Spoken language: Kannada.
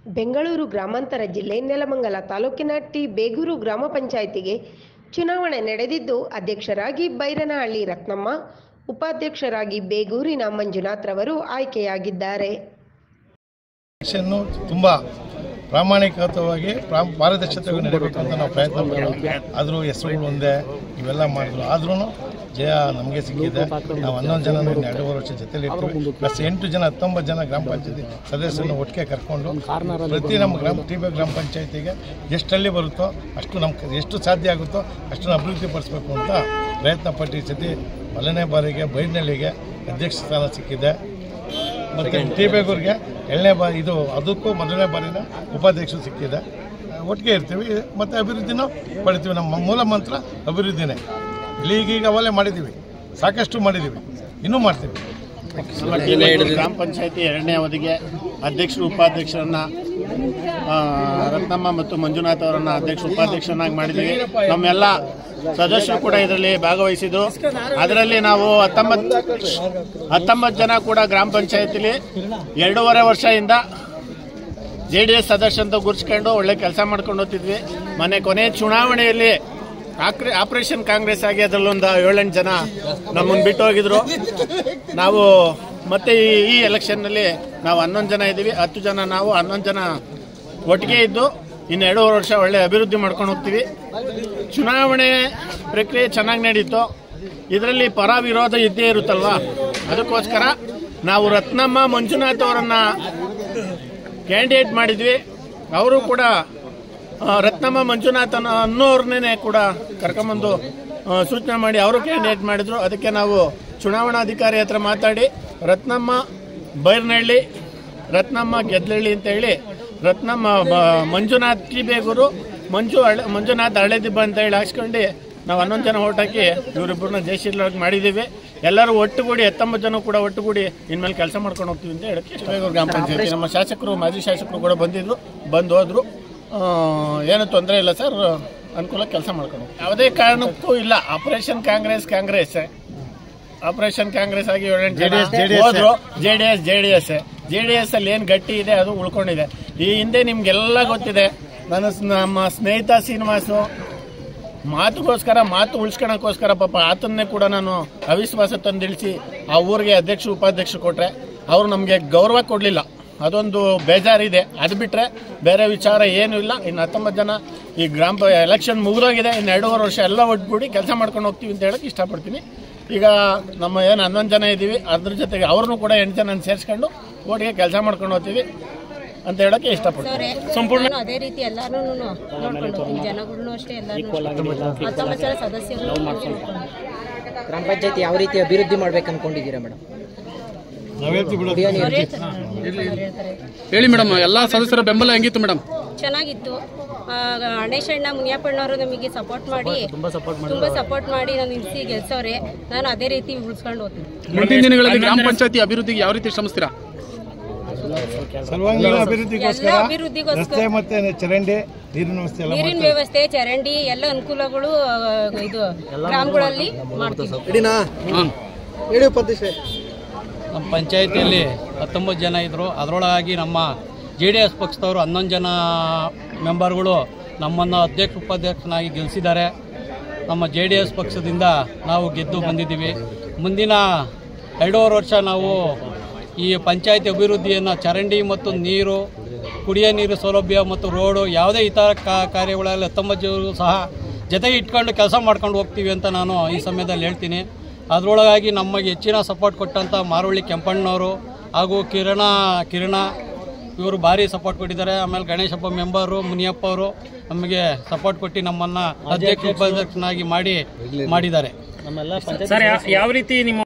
ಬೆಂಗಳೂರು ಗ್ರಾಮಾಂತರ ಜಿಲ್ಲೆ ನೆಲಮಂಗಲ ತಾಲೂಕಿನ ಟಿ ಬೇಗೂರು ಗ್ರಾಮ ಪಂಚಾಯಿತಿಗೆ ಚುನಾವಣೆ ನಡೆದಿದ್ದು ಅಧ್ಯಕ್ಷರಾಗಿ ಬೈರನಹಳ್ಳಿ ರತ್ನಮ್ಮ ಉಪಾಧ್ಯಕ್ಷರಾಗಿ ಬೇಗೂರಿನ ಮಂಜುನಾಥ್ ರವರು ಆಯ್ಕೆಯಾಗಿದ್ದಾರೆ ಎಲೆಕ್ಷನ್ನು ತುಂಬ ಪ್ರಾಮಾಣಿಕವಾಗಿ ಪ್ರಾಮ್ ಪಾರದರ್ಶಕವಾಗಿ ನಡೀಬೇಕು ಅಂತ ನಾವು ಪ್ರಯತ್ನ ಪಡೋಣ ಆದರೂ ಹೆಸರುಗಳು ಒಂದೇ ಇವೆಲ್ಲ ಮಾಡಿದ್ರು ಆದ್ರೂ ಜಯ ನಮಗೆ ಸಿಕ್ಕಿದೆ ನಾವು ಹನ್ನೊಂದು ಜನ ಎರಡೂವರೆ ವರ್ಷ ಜೊತೆಲಿ ಇರ್ತೀವಿ ಪ್ಲಸ್ ಎಂಟು ಜನ ಹತ್ತೊಂಬತ್ತು ಜನ ಗ್ರಾಮ ಪಂಚಾಯತಿ ಸದಸ್ಯರನ್ನು ಒಟ್ಟಿಗೆ ಕರ್ಕೊಂಡು ಪ್ರತಿ ನಮ್ಮ ಗ್ರಾಮ ಟಿ ಬಿ ಗ್ರಾಮ ಪಂಚಾಯತಿಗೆ ಎಷ್ಟಲ್ಲಿ ಬರುತ್ತೋ ಅಷ್ಟು ನಮ್ಮ ಎಷ್ಟು ಸಾಧ್ಯ ಆಗುತ್ತೋ ಅಷ್ಟನ್ನು ಅಭಿವೃದ್ಧಿ ಪಡಿಸ್ಬೇಕು ಅಂತ ಪ್ರಯತ್ನ ಪಟ್ಟು ಈ ಸತಿ ಮೊದಲನೇ ಬಾರಿಗೆ ಬೈರ್ನಳ್ಳಿಗೆ ಅಧ್ಯಕ್ಷ ಸ್ಥಾನ ಸಿಕ್ಕಿದೆ ಮತ್ತು ಟಿ ಬೇಗೂರಿಗೆ ಎರಡನೇ ಬಾರಿ ಇದು ಅದಕ್ಕೂ ಮೊದಲನೇ ಬಾರಿನ ಉಪಾಧ್ಯಕ್ಷರು ಸಿಕ್ಕಿದೆ ಒಟ್ಟಿಗೆ ಇರ್ತೀವಿ ಮತ್ತು ಅಭಿವೃದ್ಧಿನೂ ಪಡಿತೀವಿ ನಮ್ಮ ಮೂಲ ಮಂತ್ರ ಅಭಿವೃದ್ಧಿನೇ ಈಗೀಗ ಅವಲೇ ಮಾಡಿದ್ದೀವಿ ಸಾಕಷ್ಟು ಮಾಡಿದ್ದೀವಿ ಇನ್ನೂ ಮಾಡ್ತೀವಿ ಗ್ರಾಮ ಪಂಚಾಯತಿ ಎರಡನೇ ಅವಧಿಗೆ ಅಧ್ಯಕ್ಷರು ಉಪಾಧ್ಯಕ್ಷರನ್ನ ಆ, ರತ್ನಮ್ಮ ಮತ್ತು ಮಂಜುನಾಥ್ ಅವರನ್ನ ಅಧ್ಯಕ್ಷ ಉಪಾಧ್ಯಕ್ಷರನ್ನಾಗಿ ಮಾಡಿದ್ದೀವಿ ನಮ್ಮೆಲ್ಲ ಸದಸ್ಯರು ಕೂಡ ಇದರಲ್ಲಿ ಭಾಗವಹಿಸಿದ್ರು ಅದರಲ್ಲಿ ನಾವು ಹತ್ತೊಂಬತ್ತು ಹತ್ತೊಂಬತ್ತು ಜನ ಕೂಡ ಗ್ರಾಮ ಪಂಚಾಯತಿಲಿ ಎರಡೂವರೆ ವರ್ಷದಿಂದ ಜೆ ಡಿ ಎಸ್ ಸದಸ್ಯ ಅಂತ ಗುರ್ಸ್ಕೊಂಡು ಒಳ್ಳೆ ಕೆಲಸ ಮಾಡ್ಕೊಂಡು ಹೋಗ್ತಿದ್ವಿ ಮೊನ್ನೆ ಕೊನೆ ಚುನಾವಣೆಯಲ್ಲಿ ಆಕ್ರೆ- ಆಪರೇಷನ್ ಕಾಂಗ್ರೆಸ್ ಆಗಿ ಅದರಲ್ಲೊಂದು ಏಳೆಂಟು ಜನ ನಮ್ಮನ್ನು ಬಿಟ್ಟು ಹೋಗಿದ್ರು ನಾವು ಮತ್ತೆ ಈ ಈ ಎಲೆಕ್ಷನ್ನಲ್ಲಿ ನಾವು ಹನ್ನೊಂದು ಜನ ಇದ್ದೀವಿ ಹತ್ತು ಜನ ನಾವು ಹನ್ನೊಂದು ಜನ ಒಟ್ಟಿಗೆ ಇದ್ದು ಇನ್ನು ಎರಡೂವರೆ ವರ್ಷ ಒಳ್ಳೆ ಅಭಿವೃದ್ಧಿ ಮಾಡ್ಕೊಂಡು ಹೋಗ್ತೀವಿ ಚುನಾವಣೆ ಪ್ರಕ್ರಿಯೆ ಚೆನ್ನಾಗಿ ನಡೀತು ಇದರಲ್ಲಿ ಪರ ವಿರೋಧ ಇದ್ದೇ ಇರುತ್ತಲ್ವಾ ಅದಕ್ಕೋಸ್ಕರ ನಾವು ರತ್ನಮ್ಮ ಮಂಜುನಾಥ್ ಅವರನ್ನ ಕ್ಯಾಂಡಿಡೇಟ್ ಮಾಡಿದ್ವಿ ಅವರು ಕೂಡ ಆ, ರತ್ನಮ್ಮ ಮಂಜುನಾಥ್ ಅನ್ನೋ ಅನ್ನೋರ್ನೇ ಕೂಡ ಕರ್ಕೊಂಬಂದು ಆ, ಸೂಚನೆ ಮಾಡಿ ಅವರು ಕ್ಯಾಂಡಿಡೇಟ್ ಮಾಡಿದ್ರು ಅದಕ್ಕೆ ನಾವು ಚುನಾವಣಾಧಿಕಾರಿ ಹತ್ರ ಮಾತಾಡಿ ರತ್ನಮ್ಮ ಬೈರ್ನಹಳ್ಳಿ ರತ್ನಮ್ಮ ಗೆದ್ಲಹಳ್ಳಿ ಅಂತ ಹೇಳಿ ರತ್ನಮ್ಮ ಬ- ಮಂಜುನಾಥ್ ಟಿ ಬೇಗೂರು ಮಂಜು ಹಳೆ ಮಂಜುನಾಥ್ ಹಳೆದಿಬ್ಬ ಅಂತ ಹೇಳಿ ಹಾಕ್ಸ್ಕೊಂಡು ನಾವು ಹನ್ನೊಂದು ಜನ ಓಟ್ ಹಾಕಿ ಇವರಿಬ್ಬರನ್ನ ಜಯಶೀಲರಾಗಿ ಮಾಡಿದ್ದೀವಿ ಎಲ್ಲರೂ ಒಟ್ಟುಗೂಡಿ ಹತ್ತೊಂಬತ್ತು ಜನ ಕೂಡ ಒಟ್ಟುಗೂಡಿ ಇನ್ಮೇಲೆ ಕೆಲಸ ಮಾಡ್ಕೊಂಡು ಹೋಗ್ತೀವಿ ಅಂತ ಹೇಳಕ್ಕೆ ಇಷ್ಟ. ಬೇಗೂರು ಗ್ರಾಮ ಪಂಚಾಯತಿ ನಮ್ಮ ಶಾಸಕರು ಮಾಜಿ ಶಾಸಕರು ಕೂಡ ಬಂದಿದ್ರು ಬಂದು ಹೋದ್ರು ಆ, ಏನು ತೊಂದರೆ ಇಲ್ಲ ಸರ್ ಅನುಕೂಲ ಕೆಲಸ ಮಾಡ್ಕೊಂಡು ಹೋಗ್ತೀವಿ. ಯಾವುದೇ ಕಾರಣಕ್ಕೂ ಇಲ್ಲ ಆಪರೇಷನ್ ಕಾಂಗ್ರೆಸ್ ಕಾಂಗ್ರೆಸ್ ಆಪರೇಷನ್ ಕಾಂಗ್ರೆಸ್ ಆಗಿ ಏಳೆಂಟು ಜನ ಹೋದ್ರು J D S J D S J D S ಅಲ್ಲಿ ಏನು ಗಟ್ಟಿ ಇದೆ ಅದು ಉಳ್ಕೊಂಡಿದೆ ಈ ಹಿಂದೆ ನಿಮ್ಗೆಲ್ಲ ಗೊತ್ತಿದೆ ನನ್ನ ಸ್- ನಮ್ಮ ಸ್ನೇಹಿತ ಶ್ರೀನಿವಾಸು ಮಾತುಗೋಸ್ಕರ ಮಾತು ಉಳಿಸ್ಕೊಳಕ್ಕೋಸ್ಕರ ಪಾಪ ಆತನ್ನೇ ಕೂಡ ನಾನು ಅವಿಶ್ವಾಸ ತಂದಿಳಿಸಿ ಆ ಊರಿಗೆ ಅಧ್ಯಕ್ಷ ಉಪಾಧ್ಯಕ್ಷ ಕೊಟ್ರೆ ಅವರು ನಮಗೆ ಗೌರವ ಕೊಡಲಿಲ್ಲ ಅದೊಂದು ಬೇಜಾರಿದೆ ಅದು ಬಿಟ್ಟರೆ ಬೇರೆ ವಿಚಾರ ಏನೂ ಇಲ್ಲ ಇನ್ನು ಹತ್ತೊಂಬತ್ತು ಜನ ಈ ಗ್ರಾಮ ಪ- ಎಲೆಕ್ಷನ್ ಮುಗಿದೋಗಿದೆ ಇನ್ನು ಎರಡೂವರೆ ವರ್ಷ ಎಲ್ಲ ಒಟ್ಗೂಡಿ ಕೆಲಸ ಮಾಡ್ಕೊಂಡು ಹೋಗ್ತೀವಿ ಅಂತ ಹೇಳಕ್ಕೆ ಇಷ್ಟಪಡ್ತೀನಿ ಈಗ ನಮ್ಮ ಏನು ಹನ್ನೊಂದು ಜನ ಇದ್ದೀವಿ ಅದ್ರ ಜೊತೆಗೆ ಅವ್ರನ್ನೂ ಕೂಡ ಎಂಟು ಜನ ಸೇರಿಸ್ಕೊಂಡು ಒಟ್ಟಿಗೆ ಕೆಲಸ ಮಾಡ್ಕೊಂಡು ಹೋಗ್ತೀವಿ ಅಂತ ಹೇಳಕ್ಕೆ ಇಷ್ಟಪಡ್ತೀನಿ ಸಂಪೂರ್ಣ ಅದೇ ರೀತಿ ಎಲ್ಲಾನು ನೋಡ್ಕೊಂಡು ಹೋಗ್ತೀನಿ ಜನಗಳನ್ನೂ ಅಷ್ಟೇ ಎಲ್ಲಾನು ಹತ್ತೊಂಬತ್ತು ಜನ ಸದಸ್ಯರು ನೋಡ್ಕೊಂಡು ಗ್ರಾಮ ಪಂಚಾಯತಿ ಯಾವ ರೀತಿ ಅಭಿವೃದ್ಧಿ ಮಾಡ್ಬೇಕು ಅನ್ಕೊಂಡಿದ್ದೀರಾ ಮೇಡಮ್ ನಾವೇಳ್ತೀವಿ ಬಿಡೋದು ಅವ್ರು ಹೇಳ್ತಾರೆ ಅವ್ರು ಹೇಳ್ತಾರೆ ಹೇಳಿ ಮೇಡಮ್ ಎಲ್ಲಾ ಸದಸ್ಯರ ಬೆಂಬಲ ಹೆಂಗಿತ್ತು ಮೇಡಮ್ ಚೆನ್ನಾಗಿತ್ತು ಆ, ಗಣೇಶಣ್ಣ ಮುನಿಯಪ್ಪಣ್ಣವರು ನಮಗೆ ಸಪೋರ್ಟ್ ಮಾಡಿ ತುಂಬಾ ಸಪೋರ್ಟ್ ಮಾಡಿ ನಾನು ನಿಲ್ಸಿ ಗೆಲ್ಸವ್ರೆ ನಾನು ಅದೇ ರೀತಿ ಉಳಿಸ್ಕೊಂಡು ಹೋಗ್ತೀನಿ ಮುಂದಿನ ದಿನಗಳಲ್ಲಿ ಗ್ರಾಮ ಪಂಚಾಯತಿ ಅಭಿವೃದ್ಧಿಗೆ ಯಾವ ರೀತಿ ಶ್ರಮಿಸ್ತೀರಾ ಸರ್ವಾಂಗೀಣ ಅಭಿವೃದ್ಧಿಗೋಸ್ಕರ ಎಲ್ಲ ಅಭಿವೃದ್ಧಿಗೋಸ್ಕರ ರಸ್ತೆ ಮತ್ತೆ ಚರಂಡಿ ನೀರಿನ ವ್ಯವಸ್ಥೆ ಎಲ್ಲ ನೀರಿನ ವ್ಯವಸ್ಥೆ ಚರಂಡಿ ಎಲ್ಲ ಅನುಕೂಲಗಳು ಆ, ಇದು ಗ್ರಾಮಗಳಲ್ಲಿ ಮಾಡ್ತೀವಿ ಹಾಂ ನಮ್ಮ ಪಂಚಾಯತಿಯಲ್ಲಿ ಹತ್ತೊಂಬತ್ತು ಜನ ಇದ್ದರು ಅದರೊಳಗಾಗಿ ನಮ್ಮ ಜೆ ಡಿ ಎಸ್ ಪಕ್ಷದವರು ಹನ್ನೊಂದು ಜನ ಮೆಂಬರ್ಗಳು ನಮ್ಮನ್ನು ಅಧ್ಯಕ್ಷ ಉಪಾಧ್ಯಕ್ಷನಾಗಿ ಗೆಲ್ಲಿಸಿದ್ದಾರೆ ನಮ್ಮ ಜೆ ಡಿ ಎಸ್ ಪಕ್ಷದಿಂದ ನಾವು ಗೆದ್ದು ಬಂದಿದ್ದೀವಿ ಮುಂದಿನ ಎರಡೂವರೆ ವರ್ಷ ನಾವು ಈ ಪಂಚಾಯತಿ ಅಭಿವೃದ್ಧಿಯನ್ನು ಚರಂಡಿ ಮತ್ತು ನೀರು ಕುಡಿಯೋ ನೀರು ಸೌಲಭ್ಯ ಮತ್ತು ರೋಡು ಯಾವುದೇ ಇತರ ಕಾ- ಕಾರ್ಯಗಳಲ್ಲಿ ಹತ್ತೊಂಬತ್ತು ಜನರು ಸಹ ಜೊತೆಗೆ ಇಟ್ಕೊಂಡು ಕೆಲಸ ಮಾಡ್ಕೊಂಡು ಹೋಗ್ತೀವಿ ಅಂತ ನಾನು ಈ ಸಮಯದಲ್ಲಿ ಹೇಳ್ತೀನಿ ಅದರೊಳಗಾಗಿ ನಮಗೆ ಹೆಚ್ಚಿನ ಸಪೋರ್ಟ್ ಕೊಟ್ಟಂಥ ಮಾರುಳ್ಳಿ ಕೆಂಪಣ್ಣವರು ಹಾಗೂ ಕಿರಣ ಕಿರಣ ಇವರು ಭಾರಿ ಸಪೋರ್ಟ್ ಕೊಟ್ಟಿದ್ದಾರೆ ಆಮೇಲೆ ಗಣೇಶಪ್ಪ ಮೆಂಬರು ಮುನಿಯಪ್ಪ ಅವರು ನಮಗೆ ಸಪೋರ್ಟ್ ಕೊಟ್ಟು ನಮ್ಮನ್ನು ಅಧ್ಯಕ್ಷ ಉಪಾಧ್ಯಕ್ಷನಾಗಿ ಮಾಡಿ ಮಾಡಿದ್ದಾರೆ ಸರ್ ಯಾವ ರೀತಿ ನಿಮ್ಮ